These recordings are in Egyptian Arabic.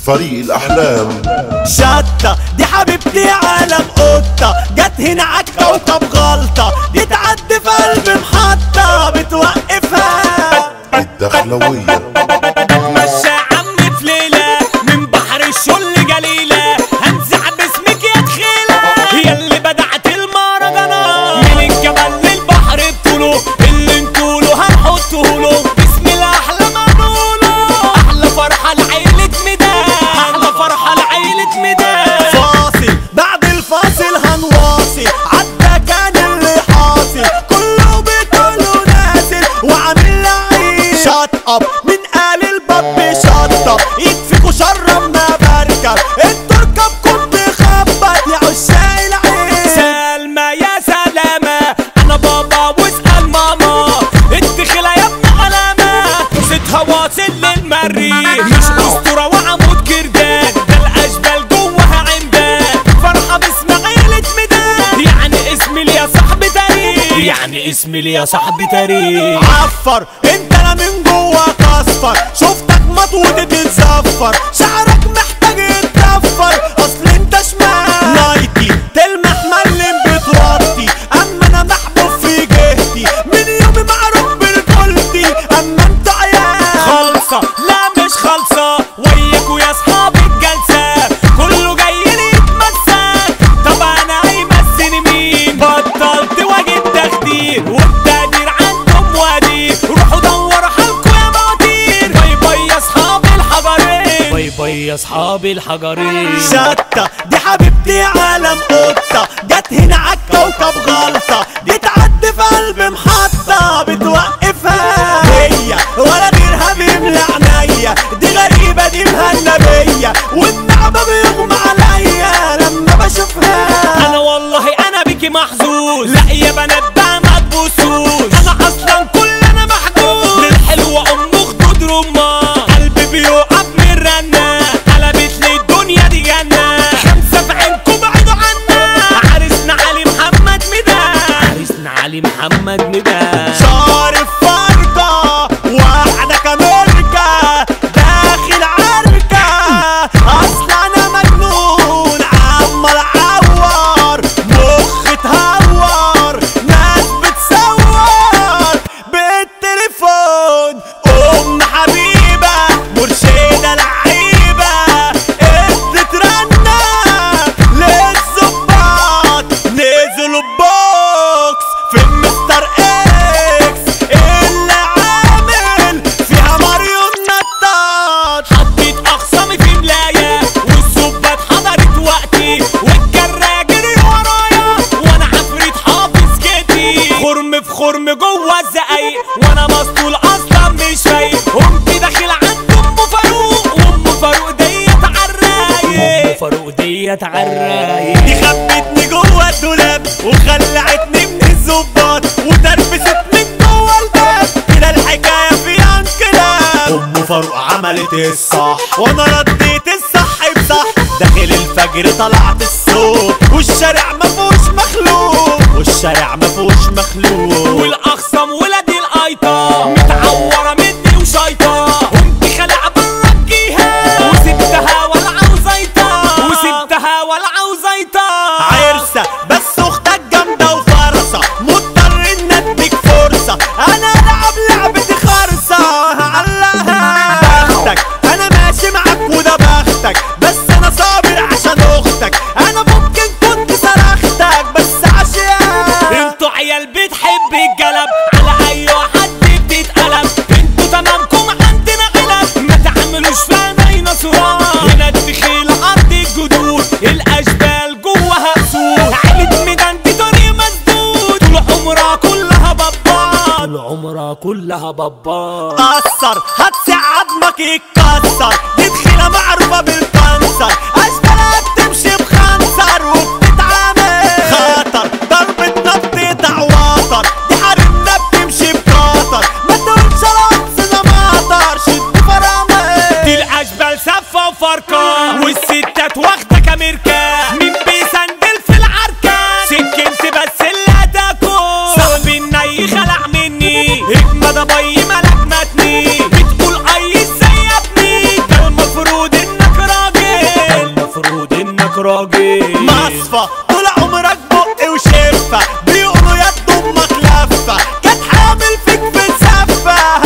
فريق الأحلام شطة دي حبيبتي عالم قطة جت هنا عالكوكب غلطة دي تعدي في قلب محطة بتوقفها الدخلوية مشى عمي في ليلة من بحر الشل جليلة هنزع باسمك يا تخيلة هي اللي بدعت المهرجانات من الجبل للبحر بطوله اللي انتوله هنحطه له بسم الله احلى ما نقوله احلى فرحة لعيلة ميدان احلى فرحة لعيلة ميدان فاصل بعد الفاصل هنواصل عدى كان اللي حاصل كله بكله نازل وعامل لعيب شات اب من قال الباب شطة يكفيكوا شر ما بركب انتوا ركبكم بخبط يا عشاق العين سلمى يا سلامة أنا بابا واسأل ماما الدخلة يا ابن علامة صوتها واصل للمريخ مش أسطورة وعمود كردان ده الأشبال جواها عمدان فرحة باسم عيلة ميدان يعني اسمي لي يا صاحبي تاريخ يعني اسمي لي يا صاحبي تاريخ عفر انت انا من جواك اصفر شفتك مطوط تتزفر شعرك محتاج يتدفر اصل انت شمال نايتي تلمح ملم بتوطي اما انا محبوب في جهتي من يومي معروف برجولتي اما انت عيال خالصة لا مش خالصة وياكوا يا اصحاب الجلسة كله جاي لي يتمسك طب انا هيمسني مين بطلت واجب تخدير والتقدير عندهم وادير روحوا دوروا حالكوا يا مواتير باي باي يا اصحاب الحجرين باي باي يا اصحاب الحجرين شطة دي حبيبتي عالم قطة جت هنا عالكوكب غلطة دي تعدي في قلب محطة بتوقفها هي ولا غيرها بيملى عينيا دي غريبة دي مهلبية والنعمة بيغمى عليا لما بشوفها انا والله انا بيكي محظوظ لا يا بنات بقى ما تبوسوش انا اصلا كل انا محجوز للحلوه ام خدود رمان قلبي بيقف من رنا قلبت لي الدنيا دي جنه خمسه في عينكم بعيدوا عنا عرسنا علي محمد ميدان عرسنا علي محمد ميدان شارف فردة واحدة كاميركا داخل عركة اصل انا مجنون عمال اعور مخي اتهور ناس بتصور بالتليفون ام حبيبة مرشدة لعيبة ادت رنة للظباط نزلوا بوكس في مستر اكس اللي عامل فيها ماريو نطاط حطيت اخصامي في ملاية والظباط حضرت وقتي والجراجر ورايا وانا عفريت حافظ كتي خرم في خرم جوه الزقايق وانا مسطول اصلا مش فايق قمت داخل عند ام فاروق وام فاروق ديت عالرايق ام فاروق ديت عالرايق دي خبتني جوه الدولاب وخلعتني من الظباط وتربستني جوه الباب كده الحكايه فيها انقلاب ام فاروق عملت الصح وانا رديت الصح بصح داخل الفجر طلعت السوق والشارع ما فيهوش مخلوق والشارع ما فيهوش مخلوق والاخصم ولاد القيطة متعورة مني وشيطة قمت خلع بره الجيهة وسبتها والعة وزيطة وسبتها والعة وزيطة عرسة بس اختك جامدة وفرصة مضطر ان اديك فرصة انا العب لعبتي خرصة هعلقها بختك انا ماشي معاك وده بختك بس انا صابر عشان اختك انا ممكن كنت صرختك بس عشان انتوا عيال بتحب الجلب على اي حد بتتقلب انتوا تمامكم عندنا غلب ما تعملوش فينا ينصران هنا الدخيل ارض الجدود الاشبال جواها اسود عيلة ميدان دي طريق مسدود طول عمرها كلها بابان طول عمرها كلها بابان قصر هتسع عظمك يتكسر دي دخيلة معروفة بالكانسر اشبالها بتمشي بخنصر وبتتعامل خطر ضربة نبض يقطع وتر دي حريمنا بتمشي بقطر ما تقولش رقص ده مطر شد فرامل دي الاشبال سفة وفرقة والستات واخدة كاميركا مين بيسندل في العركة سكنت بس اللي هتاكل صاحبي الني خلع مني اجمد ابي ملك متني بتقول اي ازاي يا ابني ده المفروض انك راجل صفة طول عمرك بق وشفة بيقولوا يد امك لفة كانت حامل فيك في الزفة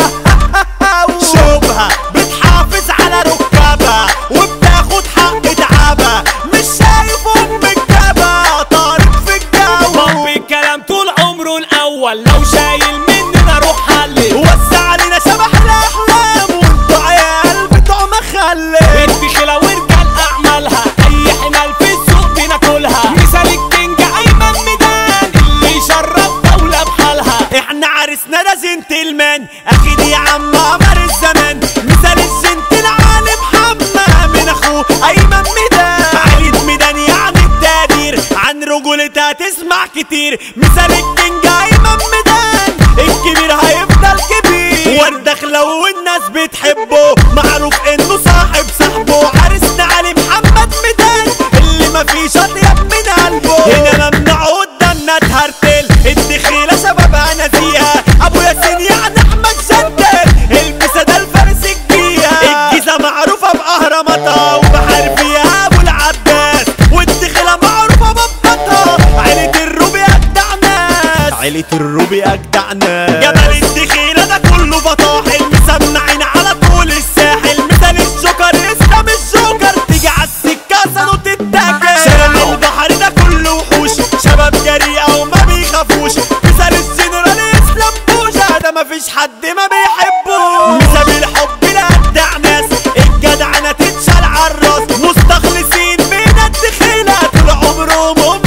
شوبها بتحافظ على ركابها وبتاخد حق تعبها مش شايف امك جابها طارق في الجو باب الكلام طول عمره الاول لو شايل مننا روح حلل وسع علينا شبح الاحلام وانتوا عيال بتوع مخلي بنت خلا ورجال اعمالها اي حمال في السوق بناكلها مثال الكينج ايمن ميدان اللي يشرف دولة بحالها احنا عرسنا ده جنتلمان اكيد يا عم عمر الزمان مثال الجنتل علي محمد من اخوه ايمن ميدان علي ميدان يعني التقدير عن رجولتها تسمع كتير مثال الكينج ايمن ميدان الكبير هيفضل كبير وردخ لو الناس بتحبه معروف انه صاحب صاحبه عرسنا علي محمد ميدان اللي مفيش اطيب من قلبه هنا ممنوع قدامنا تهرتل الدخيله شبابها نزيهه ابو ياسين يعني احمد شداد المسا ده الفارس الجيهه الجيزه معروفه باهراماتها وبحر فيها ابو العباس والدخيله معروفه ببطها عيله الروبي اجدع ناس عيله الروبي اجدع ناس جبل الدخيله ده كله فطاحل مسمعين على طول الساحل مثال الجوكر اسلام الجوكر تيجي على السكه سنه تتاكل شارع البحر ده كله وحوش شباب جريئه وما بيخافوش مثال الجنرال اسلام بوجا ده مفيش حد ما بيحبوش مثال الحب لأبدع ناس الجدعنه تتشال عالراس مستخلصين من الدخيله طول عمرهم هم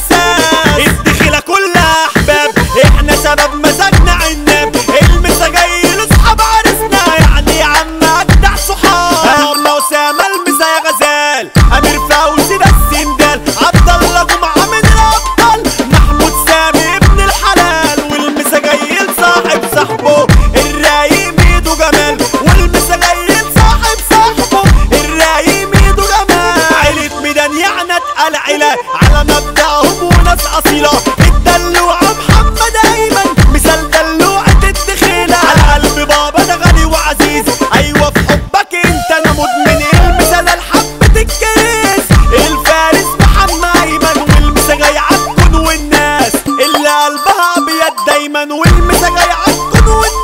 الاساس الدخيله كلها احباب احنا سبب مزاجنا عناب المسا جاي لاصحاب عرسنا يعني يا عم اجدع صحاب اغلى اسامه المسا يا غزال امير فوزي ده السندال عبد الله جمعه من الابطال محمود سامي ابن الحلال والمسا جاي لصاحب صاحبه الرايق ميدو جمال والمسا جاي لصاحب صاحبه الرايق ميدو جمال عيلة ميدان يعني اتقل عيلة على مبدأهم وناس أصيلة الدلوعة محمد أيمن مثال دلوعة الدخيلة على قلب بابا ده غني وعزيز أيوة في حبك أنت أنا مدمن المثال الحبة الكيس الفارس محمد أيمن والمسا جاي عالكون والناس اللي قلبها أبيض دايما والمسا جاي عالكون والناس